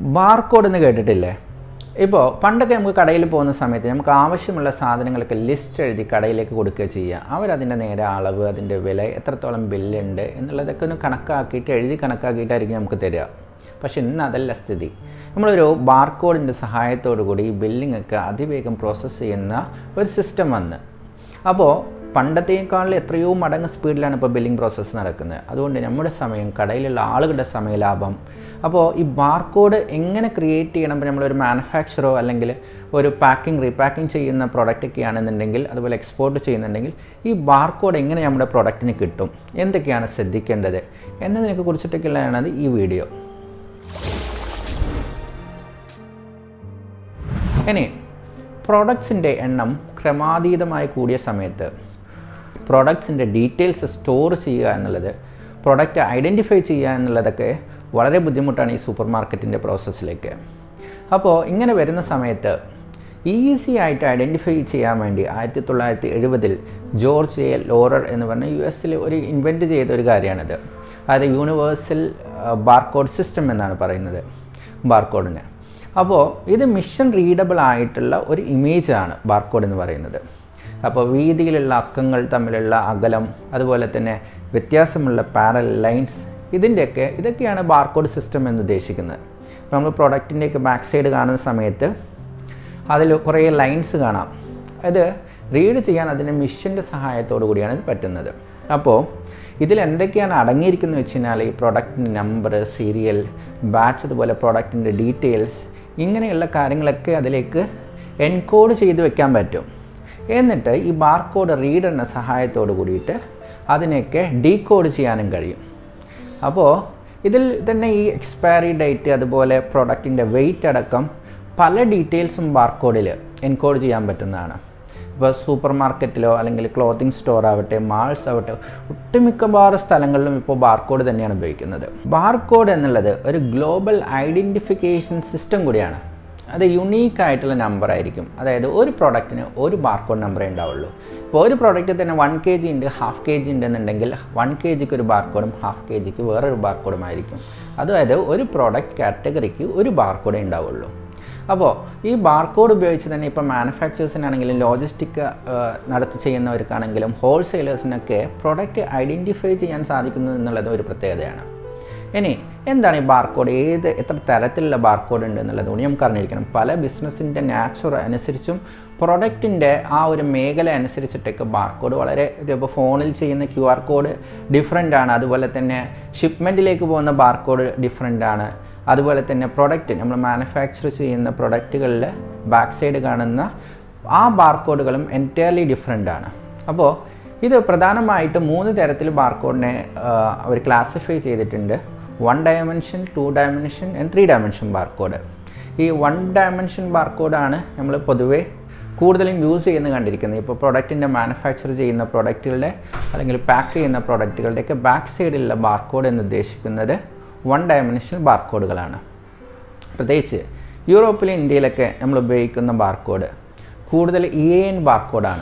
barcode എന്ന് കേട്ടിട്ടില്ലേ ഇപ്പോൾ പണ്ടൊക്കെ നമുക്ക് കടയിൽ പോകുന്ന സമയത്ത് നമുക്ക് ആവശ്യമുള്ള സാധനങ്ങളൊക്കെ ലിസ്റ്റ് എഴുതി കടയിലേക്ക് കൊടുക്കുക ചെയ്യുക അവരതിൻ്റെ നേരെ അളവ് അതിൻ്റെ വില എത്രത്തോളം ബില്ലുണ്ട് എന്നുള്ളതൊക്കെ ഒന്ന് കണക്കാക്കിയിട്ട് എഴുതി കണക്കാക്കിയിട്ടായിരിക്കും നമുക്ക് തരിക പക്ഷെ ഇന്ന് അതല്ല സ്ഥിതി നമ്മളൊരു ബാർകോഡിൻ്റെ സഹായത്തോടു കൂടി ഈ ബില്ലിംഗ് ഒക്കെ അതിവേഗം പ്രോസസ്സ് ചെയ്യുന്ന ഒരു സിസ്റ്റം വന്ന് അപ്പോൾ പണ്ടത്തേക്കാളിൽ എത്രയോ മടങ്ങ് സ്പീഡിലാണ് ഇപ്പോൾ ബില്ലിംഗ് പ്രോസസ്സ് നടക്കുന്നത് അതുകൊണ്ട് നമ്മുടെ സമയം കടയിലുള്ള ആളുകളുടെ സമയ ലാഭം അപ്പോൾ ഈ ബാർകോഡ് എങ്ങനെ ക്രിയേറ്റ് ചെയ്യണം ഇപ്പോൾ നമ്മളൊരു മാനുഫാക്ചറോ അല്ലെങ്കിൽ ഒരു പാക്കിംഗ് റീപാക്കിംഗ് ചെയ്യുന്ന പ്രോഡക്റ്റൊക്കെ ആണെന്നുണ്ടെങ്കിൽ അതുപോലെ എക്സ്പോർട്ട് ചെയ്യുന്നുണ്ടെങ്കിൽ ഈ ബാർകോഡ് എങ്ങനെ നമ്മുടെ പ്രൊഡക്റ്റിന് കിട്ടും എന്തൊക്കെയാണ് ശ്രദ്ധിക്കേണ്ടത് എന്നതിനെ കുറിച്ചിട്ടൊക്കെയുള്ളതാണ് ഈ വീഡിയോ ഇനി പ്രോഡക്ട്സിൻ്റെ എണ്ണം ക്രമാതീതമായി കൂടിയ സമയത്ത് പ്രോഡക്ട്സിൻ്റെ ഡീറ്റെയിൽസ് സ്റ്റോർ ചെയ്യുക എന്നുള്ളത് പ്രോഡക്റ്റ് ഐഡൻറ്റിഫൈ ചെയ്യുക എന്നുള്ളതൊക്കെ വളരെ ബുദ്ധിമുട്ടാണ് ഈ സൂപ്പർ മാർക്കറ്റിൻ്റെ പ്രോസസ്സിലേക്ക് അപ്പോൾ ഇങ്ങനെ വരുന്ന സമയത്ത് ഈസി ആയിട്ട് ഐഡൻറ്റിഫൈ ചെയ്യാൻ വേണ്ടി ആയിരത്തി തൊള്ളായിരത്തി എഴുപതിൽ ജോർജ് എ ലോറർ എന്ന് പറഞ്ഞ യു എസിൽ ഒരു ഇൻവെൻറ്റ് ചെയ്ത ഒരു കാര്യമാണിത് അതായത് യൂണിവേഴ്സൽ ബാർകോഡ് സിസ്റ്റം എന്നാണ് പറയുന്നത് ബാർകോഡിന് അപ്പോൾ ഇത് മിഷൻ റീഡബിൾ ആയിട്ടുള്ള ഒരു ഇമേജാണ് ബാർകോഡ് എന്ന് പറയുന്നത് അപ്പോൾ വീതിയിലുള്ള അക്കങ്ങൾ തമ്മിലുള്ള അകലം അതുപോലെ തന്നെ വ്യത്യാസമുള്ള പാരൽ ലൈൻസ് ഇതിൻ്റെയൊക്കെ ഇതൊക്കെയാണ് ബാർകോഡ് സിസ്റ്റം എന്ന് ഉദ്ദേശിക്കുന്നത് നമ്മൾ പ്രൊഡക്റ്റിൻ്റെയൊക്കെ ബാക്ക് സൈഡ് കാണുന്ന സമയത്ത് അതിൽ കുറേ ലൈൻസ് കാണാം അത് റീഡ് ചെയ്യാൻ അതിൻ്റെ മിഷൻ്റെ സഹായത്തോടു കൂടിയാണ് ഇത് പറ്റുന്നത് അപ്പോൾ ഇതിൽ എന്തൊക്കെയാണ് അടങ്ങിയിരിക്കുന്നത് വെച്ച് കഴിഞ്ഞാൽ ഈ പ്രൊഡക്റ്റിൻ്റെ നമ്പർ സീരിയൽ ബാച്ച് അതുപോലെ പ്രൊഡക്റ്റിൻ്റെ ഡീറ്റെയിൽസ് ഇങ്ങനെയുള്ള കാര്യങ്ങളൊക്കെ അതിലേക്ക് എൻകോഡ് ചെയ്ത് വെക്കാൻ പറ്റും എന്നിട്ട് ഈ ബാർകോഡ് റീഡറിൻ്റെ സഹായത്തോട് കൂടിയിട്ട് അതിനെയൊക്കെ ഡീകോഡ് ചെയ്യാനും കഴിയും അപ്പോൾ ഇതിൽ തന്നെ ഈ എക്സ്പയറി ഡേറ്റ് അതുപോലെ പ്രൊഡക്റ്റിൻ്റെ വെയിറ്റ് അടക്കം പല ഡീറ്റെയിൽസും ബാർകോഡിൽ എൻകോഡ് ചെയ്യാൻ പറ്റുന്നതാണ് ഇപ്പോൾ സൂപ്പർ മാർക്കറ്റിലോ അല്ലെങ്കിൽ ക്ലോത്തിങ് സ്റ്റോർ ആവട്ടെ മാൾസ് ആവട്ടെ ഒട്ടുമിക്കവാറും സ്ഥലങ്ങളിലും ഇപ്പോൾ ബാർകോഡ് തന്നെയാണ് ഉപയോഗിക്കുന്നത് ബാർകോഡ് എന്നുള്ളത് ഒരു ഗ്ലോബൽ ഐഡൻറ്റിഫിക്കേഷൻ സിസ്റ്റം കൂടിയാണ് അത് യുണീക്ക് ആയിട്ടുള്ള നമ്പർ ആയിരിക്കും അതായത് ഒരു പ്രോഡക്റ്റിന് ഒരു ബാർകോഡ് നമ്പറേ ഉണ്ടാവുള്ളൂ ഇപ്പോൾ ഒരു പ്രോഡക്റ്റിൽ തന്നെ വൺ കെ ജി ഉണ്ട് ഹാഫ് കെ ജി ഉണ്ടെന്നുണ്ടെങ്കിൽ വൺ കെ ജിക്ക് ഒരു ബാർകോഡും ഹാഫ് കെ ജിക്ക് വേറൊരു ബാർകോഡും ആയിരിക്കും അതായത് ഒരു പ്രോഡക്റ്റ് കാറ്റഗറിക്ക് ഒരു ബാർകോഡേ ഉണ്ടാവുള്ളൂ അപ്പോൾ ഈ ബാർകോഡ് ഉപയോഗിച്ച് തന്നെ ഇപ്പോൾ മാനുഫാക്ചേഴ്സിനാണെങ്കിലും ലോജിസ്റ്റിക് നടത്തി ചെയ്യുന്നവർക്കാണെങ്കിലും ഹോൾസെയിലേഴ്സിനൊക്കെ പ്രൊഡക്റ്റ് ഐഡൻറ്റിഫൈ ചെയ്യാൻ സാധിക്കുന്നു എന്നുള്ളത് ഒരു പ്രത്യേകതയാണ് ഇനി എന്താണ് ഈ ബാർകോഡ് ഏത് എത്ര തരത്തിലുള്ള ബാർകോഡ് ഉണ്ട് എന്നുള്ളത് കൂടി നമുക്ക് അറിഞ്ഞിരിക്കണം പല ബിസിനസ്സിൻ്റെ നാച്ചുറൽ അനുസരിച്ചും പ്രൊഡക്റ്റിൻ്റെ ആ ഒരു മേഖല അനുസരിച്ചിട്ടൊക്കെ ബാർകോഡ് വളരെ ഇപ്പോൾ ഫോണിൽ ചെയ്യുന്ന ക്യു ആർ കോഡ് ഡിഫറെൻ്റ് ആണ് അതുപോലെ തന്നെ ഷിപ്മെൻറ്റിലേക്ക് പോകുന്ന ബാർകോഡ് ഡിഫറെൻ്റ് ആണ് അതുപോലെ തന്നെ പ്രൊഡക്റ്റ് നമ്മൾ മാനുഫാക്ചർ ചെയ്യുന്ന പ്രൊഡക്റ്റുകളിൽ ബാക്ക് സൈഡ് കാണുന്ന ആ ബാർകോഡുകളും എൻറ്റയർലി ഡിഫറെൻ്റ് ആണ് അപ്പോൾ ഇത് പ്രധാനമായിട്ട് മൂന്ന് തരത്തിൽ ബാർകോഡിനെ അവർ ക്ലാസിഫൈ ചെയ്തിട്ടുണ്ട് one dimension two dimension and three dimension barcode ഈ വൺ ഡയമെൻഷൻ ബാർകോഡാണ് നമ്മൾ പൊതുവേ കൂടുതലും യൂസ് ചെയ്യുന്നത് കണ്ടിരിക്കുന്നത് ഇപ്പോൾ പ്രൊഡക്റ്റിൻ്റെ മാനുഫാക്ചർ ചെയ്യുന്ന പ്രൊഡക്റ്റുകളുടെ അല്ലെങ്കിൽ പാക്ക് ചെയ്യുന്ന പ്രൊഡക്റ്റുകളുടെയൊക്കെ ബാക്ക് സൈഡിലുള്ള ബാർകോഡ് എന്ന് ഉദ്ദേശിക്കുന്നത് വൺ ഡയമെൻഷണൽ ബാർകോഡുകളാണ് പ്രത്യേകിച്ച് യൂറോപ്പിലും ഇന്ത്യയിലൊക്കെ നമ്മൾ ഉപയോഗിക്കുന്ന ബാർകോഡ് കൂടുതൽ ഇ എൻ ബാർകോഡാണ്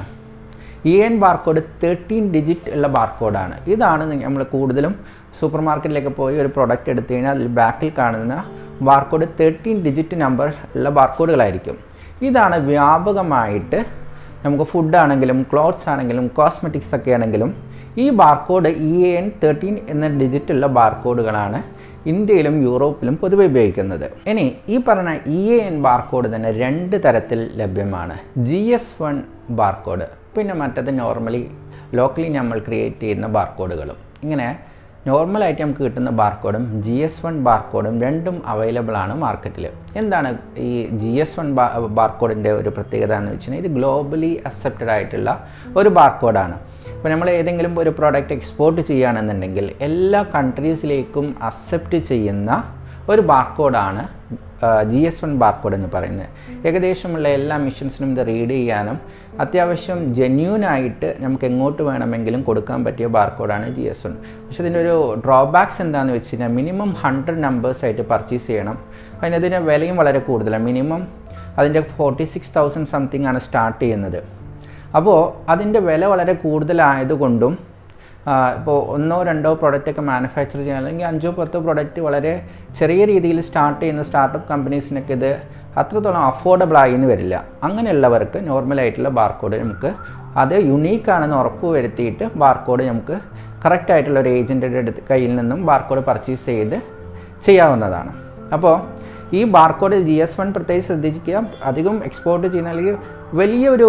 E N barcode thirteen digit ഉള്ള ബാർകോഡാണ് ഇതാണ് നമ്മൾ കൂടുതലും സൂപ്പർ മാർക്കറ്റിലേക്ക് പോയി ഒരു പ്രൊഡക്റ്റ് എടുത്തു കഴിഞ്ഞാൽ അതിൽ ബാക്കിൽ കാണുന്ന ബാർകോഡ് തേർട്ടീൻ ഡിജിറ്റ് നമ്പർ ഉള്ള ബാർകോഡുകളായിരിക്കും ഇതാണ് വ്യാപകമായിട്ട് നമുക്ക് ഫുഡ് ആണെങ്കിലും ക്ലോത്ത്സ് ആണെങ്കിലും കോസ്മെറ്റിക്സ് ഒക്കെ ആണെങ്കിലും ഈ ബാർകോഡ് ഇ എൻ തേർട്ടീൻ എന്ന ഡിജിറ്റുള്ള ബാർകോഡുകളാണ് ഇന്ത്യയിലും യൂറോപ്പിലും പൊതുവെ ഉപയോഗിക്കുന്നത് ഇനി ഈ പറഞ്ഞ ഇ എ എൻ ബാർകോഡ് തന്നെ രണ്ട് തരത്തിൽ ലഭ്യമാണ് ജി എസ് വൺ ബാർകോഡ് പിന്നെ മറ്റത് നോർമലി ലോക്കലി നമ്മൾ ക്രിയേറ്റ് ചെയ്യുന്ന ബാർകോഡുകളും ഇങ്ങനെ നോർമലായിട്ട് നമുക്ക് കിട്ടുന്ന ബാർകോഡും ജി എസ് വൺ ബാർകോഡും രണ്ടും അവൈലബിൾ ആണ് മാർക്കറ്റിൽ എന്താണ് ഈ ജി എസ് വൺ ബാർകോഡിൻ്റെ ഒരു പ്രത്യേകത എന്ന് വെച്ച് കഴിഞ്ഞാൽ ഇത് ഗ്ലോബലി അക്സെപ്റ്റഡ് ആയിട്ടുള്ള ഒരു ബാർകോഡാണ് ഇപ്പോൾ നമ്മൾ ഏതെങ്കിലും ഒരു പ്രോഡക്റ്റ് എക്സ്പോർട്ട് ചെയ്യുകയാണെന്നുണ്ടെങ്കിൽ എല്ലാ കൺട്രീസിലേക്കും അക്സെപ്റ്റ് ചെയ്യുന്ന ഒരു ബാർകോഡാണ് ജി എസ് വൺ ബാർകോഡ് എന്ന് പറയുന്നത് ഏകദേശമുള്ള എല്ലാ മിഷൻസിനും ഇത് റീഡ് ചെയ്യാനും അത്യാവശ്യം ജെന്യൂനായിട്ട് നമുക്ക് എങ്ങോട്ട് വേണമെങ്കിലും കൊടുക്കാൻ പറ്റിയ ബാർകോഡാണ് ജി എസ് വൺ പക്ഷെ ഇതിൻ്റെ ഒരു ഡ്രോബാക്സ് എന്താണെന്ന് വെച്ച് കഴിഞ്ഞാൽ മിനിമം ഹൺഡ്രഡ് നമ്പേഴ്സ് ആയിട്ട് പർച്ചേസ് ചെയ്യണം അതിനതിൻ്റെ വിലയും വളരെ കൂടുതലാണ് മിനിമം അതിൻ്റെ ഫോർട്ടി സിക്സ് തൗസൻഡ് സംതിങ് ആണ് സ്റ്റാർട്ട് ചെയ്യുന്നത് അപ്പോൾ അതിൻ്റെ വില വളരെ കൂടുതലായതുകൊണ്ടും ഇപ്പോൾ ഒന്നോ രണ്ടോ പ്രൊഡക്റ്റ് ഒക്കെ മാനുഫാക്ചർ ചെയ്യാൻ അല്ലെങ്കിൽ അഞ്ചോ പത്തോ പ്രൊഡക്റ്റ് വളരെ ചെറിയ രീതിയിൽ സ്റ്റാർട്ട് ചെയ്യുന്ന സ്റ്റാർട്ടപ്പ് കമ്പനീസിനൊക്കെ ഇത് അത്രത്തോളം അഫോർഡബിൾ ആയി എന്ന് വരില്ല അങ്ങനെയുള്ളവർക്ക് നോർമലായിട്ടുള്ള ബാർകോഡ് നമുക്ക് അത് യുണീക്ക് ആണെന്ന് ഉറപ്പ് വരുത്തിയിട്ട് ബാർകോഡ് നമുക്ക് കറക്റ്റ് ആയിട്ടുള്ള ഒരു ഏജൻറ്റിൻ്റെ അടുത്ത് കയ്യിൽ നിന്നും ബാർകോഡ് പർച്ചേസ് ചെയ്ത് ചെയ്യാവുന്നതാണ് അപ്പോൾ ഈ ബാർകോഡ് ജി എസ് വൺ പ്രത്യേകിച്ച് ശ്രദ്ധിക്കുക അധികം എക്സ്പോർട്ട് ചെയ്യുന്ന അല്ലെങ്കിൽ വലിയൊരു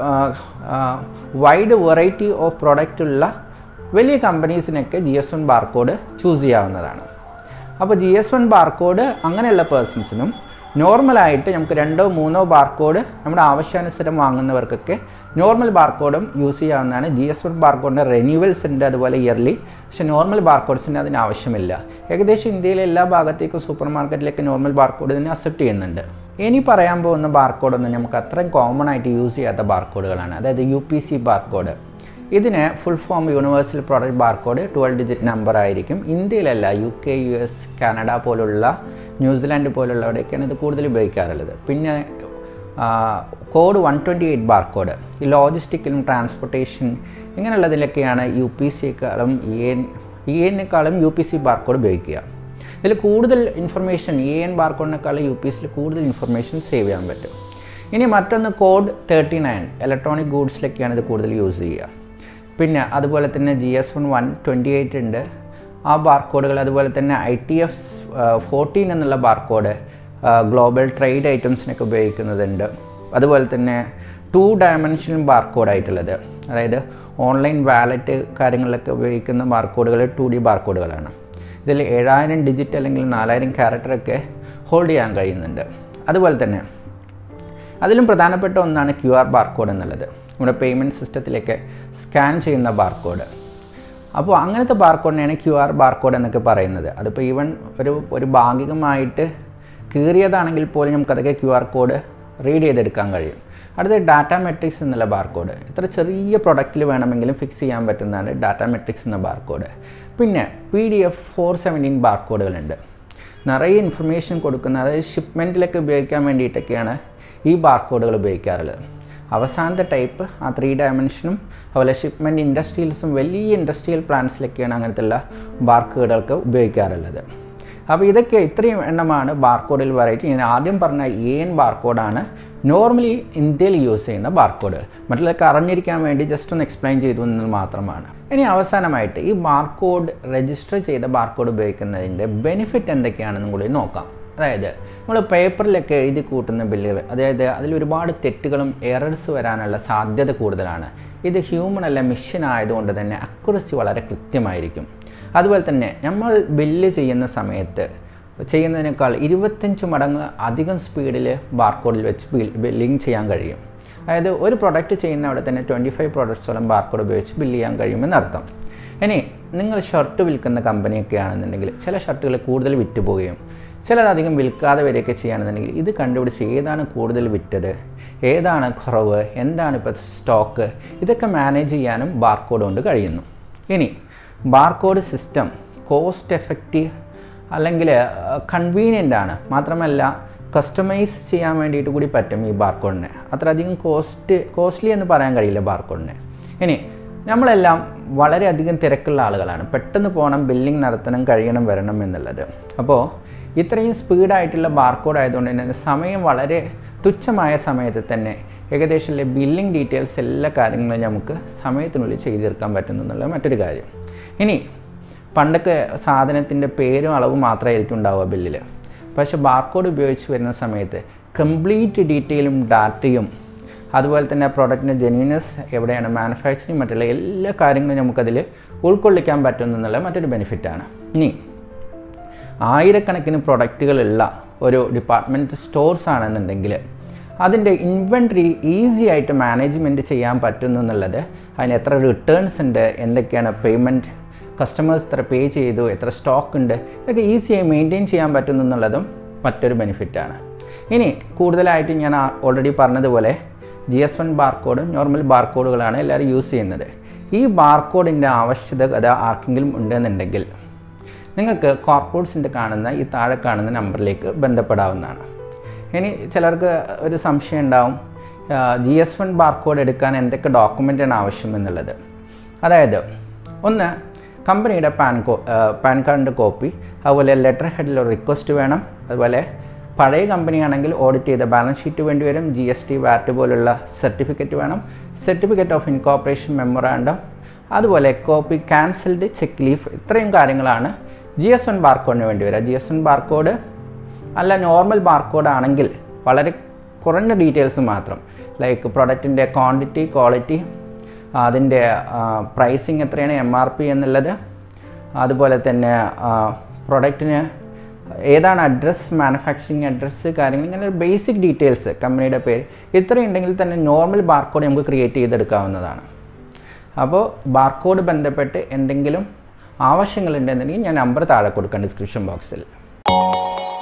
വൈഡ് വെറൈറ്റി ഓഫ് പ്രോഡക്റ്റ് ഉള്ള വലിയ കമ്പനീസിനൊക്കെ G S one barcode choose ചെയ്യാവുന്നതാണ് അപ്പോൾ ജി എസ് വൺ ബാർകോഡ് അങ്ങനെയുള്ള പേഴ്സൺസിനും നോർമലായിട്ട് നമുക്ക് രണ്ടോ മൂന്നോ ബാർകോഡ് നമ്മുടെ ആവശ്യാനുസരം വാങ്ങുന്നവർക്കൊക്കെ നോർമൽ ബാർകോഡും യൂസ് ചെയ്യാവുന്നതാണ് ജി എസ് വൺ ബാർകോഡിൻ്റെ റിന്യൂവൽസ് ഉണ്ട് അതുപോലെ ഇയർലി പക്ഷെ നോർമൽ ബാർകോഡ്സിന് അതിന് ആവശ്യമില്ല ഏകദേശം ഇന്ത്യയിലെ എല്ലാ ഭാഗത്തേക്കും സൂപ്പർ മാർക്കറ്റിലേക്ക് നോർമൽ ബാർകോഡ് തന്നെ അക്സെപ്റ്റ് ചെയ്യുന്നുണ്ട് ഇനി പറയാൻ പോകുന്ന ബാർകോഡൊന്നും നമുക്ക് അത്രയും കോമൺ ആയിട്ട് യൂസ് ചെയ്യാത്ത ബാർകോഡുകളാണ് അതായത് യു പി സി ബാർകോഡ് ഇതിന് full form universal product barcode twelve digit number ആയിരിക്കും ഇന്ത്യയിലല്ല U K U S Canada പോലുള്ള ന്യൂസിലാൻഡ് പോലുള്ളവിടെയൊക്കെയാണ് ഇത് കൂടുതൽ ഉപയോഗിക്കാറുള്ളത് പിന്നെ code one twenty eight barcode ഈ ലോജിസ്റ്റിക്കലും ട്രാൻസ്പോർട്ടേഷൻ ഇങ്ങനെയുള്ളതിലൊക്കെയാണ് യു പി സിയെക്കാളും ഇ എൻ ഇ എന്നേക്കാളും യു പി സി ബാർകോഡ് ഉപയോഗിക്കുക ഇതിൽ കൂടുതൽ ഇൻഫർമേഷൻ ഇ എൻ ബാർകോഡിനേക്കാളും യു പി സിയിൽ കൂടുതൽ ഇൻഫർമേഷൻ സേവ് ചെയ്യാൻ പറ്റും ഇനി മറ്റൊന്ന് കോഡ് തേർട്ടി നയൻ ഇലക്ട്രോണിക് ഗൂഡ്സിലൊക്കെയാണ് ഇത് കൂടുതൽ യൂസ് ചെയ്യുക പിന്നെ അതുപോലെ തന്നെ G S one one twenty eight ഉണ്ട് ആ ബാർകോഡുകൾ അതുപോലെ തന്നെ ഐ ടി എഫ് ഫോർട്ടീൻ എന്നുള്ള ബാർകോഡ് ഗ്ലോബൽ ട്രേഡ് ഐറ്റംസിനൊക്കെ ഉപയോഗിക്കുന്നതുണ്ട് അതുപോലെ തന്നെ ടു ഡയമെൻഷനൽ ബാർകോഡായിട്ടുള്ളത് അതായത് ഓൺലൈൻ വാലറ്റ് കാര്യങ്ങളിലൊക്കെ ഉപയോഗിക്കുന്ന ബാർകോഡുകൾ ടു ഡി ബാർകോഡുകളാണ് ഇതിൽ ഏഴായിരം ഡിജിറ്റ് അല്ലെങ്കിൽ നാലായിരം ക്യാരക്ടറൊക്കെ ഹോൾഡ് ചെയ്യാൻ കഴിയുന്നുണ്ട് അതുപോലെ തന്നെ അതിലും പ്രധാനപ്പെട്ട ഒന്നാണ് ക്യു ആർ ബാർകോഡ് എന്നുള്ളത് നമ്മുടെ പേയ്മെൻറ്റ് സിസ്റ്റത്തിലേക്ക് സ്കാൻ ചെയ്യുന്ന ബാർകോഡ് അപ്പോൾ അങ്ങനത്തെ ബാർകോഡിനെയാണ് ക്യു ആർ ബാർകോഡ് എന്നൊക്കെ പറയുന്നത് അതിപ്പോൾ ഈവൻ ഒരു ഒരു ഭാഗികമായിട്ട് കീറിയതാണെങ്കിൽ പോലും നമുക്കതൊക്കെ ക്യു ആർ കോഡ് റീഡ് ചെയ്തെടുക്കാൻ കഴിയും അടുത്ത ഡാറ്റ മെട്രിക്സ് എന്നുള്ള ബാർകോഡ് ഇത്ര ചെറിയ പ്രൊഡക്റ്റിൽ വേണമെങ്കിലും ഫിക്സ് ചെയ്യാൻ പറ്റുന്നതാണ് ഡാറ്റ മെട്രിക്സ് എന്ന ബാർകോഡ് പിന്നെ P D F four seventeen ബാർകോഡുകളുണ്ട് നിറയെ ഇൻഫർമേഷൻ കൊടുക്കുന്ന അതായത് ഷിപ്മെൻറ്റിലൊക്കെ ഉപയോഗിക്കാൻ വേണ്ടിയിട്ടൊക്കെയാണ് ഈ ബാർകോഡുകൾ ഉപയോഗിക്കാറുള്ളത് അവസാനത്തെ ടൈപ്പ് ആ ത്രീ ഡയമെൻഷനും അതുപോലെ ഷിപ്മെൻറ്റ് ഇൻഡസ്ട്രിയൽസും വലിയ ഇൻഡസ്ട്രിയൽ പ്ലാന്റ്സിലൊക്കെയാണ് അങ്ങനത്തെ ഉള്ള ബാർകോഡുകൾക്ക് ഉപയോഗിക്കാറുള്ളത് അപ്പോൾ ഇതൊക്കെ ഇത്രയും എണ്ണമാണ് ബാർകോഡിൽ വെറൈറ്റി ഞാൻ ആദ്യം പറഞ്ഞ എ എൻ ബാർകോഡാണ് നോർമലി ഇന്ത്യയിൽ യൂസ് ചെയ്യുന്ന ബാർകോഡുകൾ മറ്റുള്ളവർക്ക് അറിഞ്ഞിരിക്കാൻ വേണ്ടി ജസ്റ്റ് ഒന്ന് എക്സ്പ്ലെയിൻ ചെയ്തു എന്നത് മാത്രമാണ് ഇനി അവസാനമായിട്ട് ഈ ബാർകോഡ് രജിസ്റ്റർ ചെയ്ത ബാർകോഡ് ഉപയോഗിക്കുന്നതിൻ്റെ ബെനിഫിറ്റ് എന്തൊക്കെയാണെന്നും കൂടി നോക്കാം അതായത് നമ്മൾ പേപ്പറിലൊക്കെ എഴുതി കൂട്ടുന്ന ബില്ലുകൾ അതായത് അതിൽ ഒരുപാട് തെറ്റുകളും എറർസ് വരാനുള്ള സാധ്യത കൂടുതലാണ് ഇത് ഹ്യൂമൺ അല്ല മിഷൻ ആയതുകൊണ്ട് തന്നെ അക്യുറസി വളരെ കൃത്യമായിരിക്കും അതുപോലെ തന്നെ നമ്മൾ ബില്ല് ചെയ്യുന്ന സമയത്ത് ചെയ്യുന്നതിനേക്കാൾ ഇരുപത്തഞ്ച് മടങ്ങ് അധികം സ്പീഡിൽ ബാർകോഡിൽ വെച്ച് ബില്ലിങ് ചെയ്യാൻ കഴിയും അതായത് ഒരു പ്രൊഡക്റ്റ് ചെയ്യുന്ന അവിടെ തന്നെ ട്വൻറ്റി ഫൈവ് പ്രൊഡക്ട്സോളം ബാർകോഡ് ഉപയോഗിച്ച് ബില്ല് ചെയ്യാൻ കഴിയുമെന്നർത്ഥം ഇനി നിങ്ങൾ ഷർട്ട് വിൽക്കുന്ന കമ്പനിയൊക്കെ ആണെന്നുണ്ടെങ്കിൽ ചില ഷർട്ടുകൾ കൂടുതൽ വിറ്റ് പോവുകയും ചിലത് അധികം വിൽക്കാതെ വരികയൊക്കെ ചെയ്യുകയാണെന്നുണ്ടെങ്കിൽ ഇത് കണ്ടുപിടിച്ച് ഏതാണ് കൂടുതൽ വിറ്റത് ഏതാണ് കുറവ് എന്താണ് ഇപ്പോൾ സ്റ്റോക്ക് ഇതൊക്കെ മാനേജ് ചെയ്യാനും ബാർകോഡ് കൊണ്ട് കഴിയുന്നു ഇനി ബാർകോഡ് സിസ്റ്റം കോസ്റ്റ് എഫക്റ്റീവ് അല്ലെങ്കിൽ കൺവീനിയൻ്റ് ആണ് മാത്രമല്ല കസ്റ്റമൈസ് ചെയ്യാൻ വേണ്ടിയിട്ട് കൂടി പറ്റും ഈ ബാർകോഡിനെ അത്രയധികം കോസ്റ്റ് കോസ്റ്റ്ലി എന്ന് പറയാൻ കഴിയില്ല ബാർകോഡിനെ ഇനി നമ്മളെല്ലാം വളരെയധികം തിരക്കുള്ള ആളുകളാണ് പെട്ടെന്ന് പോകണം ബില്ലിംഗ് നടത്തണം കഴിയണം വരണം എന്നുള്ളത് അപ്പോൾ ഇത്രയും സ്പീഡായിട്ടുള്ള ബാർകോഡ് ആയതുകൊണ്ട് തന്നെ സമയം വളരെ തുച്ഛമായ സമയത്ത് തന്നെ ഏകദേശം ബില്ലിംഗ് ഡീറ്റെയിൽസ് എല്ലാ കാര്യങ്ങളും നമുക്ക് സമയത്തിനുള്ളിൽ ചെയ്തു തീർക്കാൻ പറ്റുന്നു എന്നുള്ള മറ്റൊരു കാര്യം ഇനി പണ്ടൊക്കെ സാധനത്തിൻ്റെ പേരും അളവും മാത്രമായിരിക്കും ഉണ്ടാവുക ബില്ലിൽ പക്ഷേ ബാർകോഡ് ഉപയോഗിച്ച് വരുന്ന സമയത്ത് കംപ്ലീറ്റ് ഡീറ്റെയിലും ഡാറ്റയും അതുപോലെ തന്നെ പ്രോഡക്റ്റിൻ്റെ ജെന്യൂനസ് എവിടെയാണ് മാനുഫാക്ചറിങ് മറ്റുള്ള എല്ലാ കാര്യങ്ങളും നമുക്കതിൽ ഉൾക്കൊള്ളിക്കാൻ പറ്റുന്നു എന്നുള്ള മറ്റൊരു ബെനിഫിറ്റാണ് ഇനി ആയിരക്കണക്കിന് പ്രൊഡക്റ്റുകളുള്ള ഒരു ഡിപ്പാർട്ട്മെൻറ്റ് സ്റ്റോർസ് ആണെന്നുണ്ടെങ്കിൽ അതിൻ്റെ ഇൻവെൻട്രി ഈസി ആയിട്ട് മാനേജ്മെൻറ്റ് ചെയ്യാൻ പറ്റുന്നു എന്നുള്ളത് അതിന് എത്ര റിട്ടേൺസ് ഉണ്ട് എന്തൊക്കെയാണ് പേയ്മെൻറ്റ് കസ്റ്റമേഴ്സ് എത്ര പേ ചെയ്തു എത്ര സ്റ്റോക്ക് ഉണ്ട് ഇതൊക്കെ ഈസിയായി മെയിൻറ്റെയിൻ ചെയ്യാൻ പറ്റുന്നു എന്നുള്ളതും മറ്റൊരു ബെനിഫിറ്റാണ് ഇനി കൂടുതലായിട്ട് ഞാൻ ഓൾറെഡി പറഞ്ഞതുപോലെ G S one barcode normal ബാർകോഡുകളാണ് എല്ലാവരും യൂസ് ചെയ്യുന്നത് ഈ ബാർകോഡിൻ്റെ ആവശ്യകത ആർക്കെങ്കിലും ഉണ്ടെന്നുണ്ടെങ്കിൽ നിങ്ങൾക്ക് കോർപ്പോറേറ്റ്സിൻ്റെ കാണുന്ന ഈ താഴെ കാണുന്ന നമ്പറിലേക്ക് ബന്ധപ്പെടാവുന്നതാണ് ഇനി ചിലർക്ക് ഒരു സംശയം ഉണ്ടാവും ജി എസ് വൺ ബാർകോഡ് എടുക്കാൻ എന്തൊക്കെ ഡോക്യുമെൻ്റാണ് ആവശ്യം എന്നുള്ളത് അതായത് ഒന്ന് കമ്പനിയുടെ പാൻ കോ പാൻ കാർഡിൻ്റെ കോപ്പി അതുപോലെ ലെറ്റർ ഹെഡിൽ ഒരു റിക്വസ്റ്റ് വേണം അതുപോലെ പഴയ കമ്പനിയാണെങ്കിൽ ഓഡിറ്റ് ചെയ്ത ബാലൻസ് ഷീറ്റ് വേണ്ടി വരും ജി എസ് ടി വാറ്റ് പോലുള്ള സർട്ടിഫിക്കറ്റ് വേണം സർട്ടിഫിക്കറ്റ് ഓഫ് ഇൻകോപ്പറേഷൻ മെമ്മോറാണ്ടം അതുപോലെ കോപ്പി ക്യാൻസൽഡ് ചെക്ക് ലീഫ് ഇത്രയും കാര്യങ്ങളാണ് ജി എസ് വൺ ബാർക്കോഡിന് വേണ്ടി വരിക ജി എസ് വൺ ബാർക്കോഡ് അല്ല നോർമൽ ബാർക്കോഡ് ആണെങ്കിൽ വളരെ കുറഞ്ഞ ഡീറ്റെയിൽസ് മാത്രം ലൈക്ക് പ്രൊഡക്റ്റിൻ്റെ ക്വാണ്ടിറ്റി ക്വാളിറ്റി അതിൻ്റെ പ്രൈസിങ് എത്രയാണ് എം ആർ പി എന്നുള്ളത് അതുപോലെ തന്നെ പ്രൊഡക്റ്റിന് ഏതാണ് അഡ്രസ്സ് മാനുഫാക്ചറിങ് അഡ്രസ്സ് കാര്യങ്ങൾ ഇങ്ങനെ ബേസിക് ഡീറ്റെയിൽസ് കമ്പനിയുടെ പേര് ഇത്രയും ഉണ്ടെങ്കിൽ തന്നെ നോർമൽ ബാർക്കോഡ് നമുക്ക് ക്രിയേറ്റ് ചെയ്തെടുക്കാവുന്നതാണ് അപ്പോൾ ബാർക്കോഡ് ബന്ധപ്പെട്ട് എന്തെങ്കിലും ആവശ്യങ്ങളുണ്ടെന്നുണ്ടെങ്കിൽ ഞാൻ നമ്പർ താഴെ കൊടുക്കാം ഡിസ്ക്രിപ്ഷൻ ബോക്സിൽ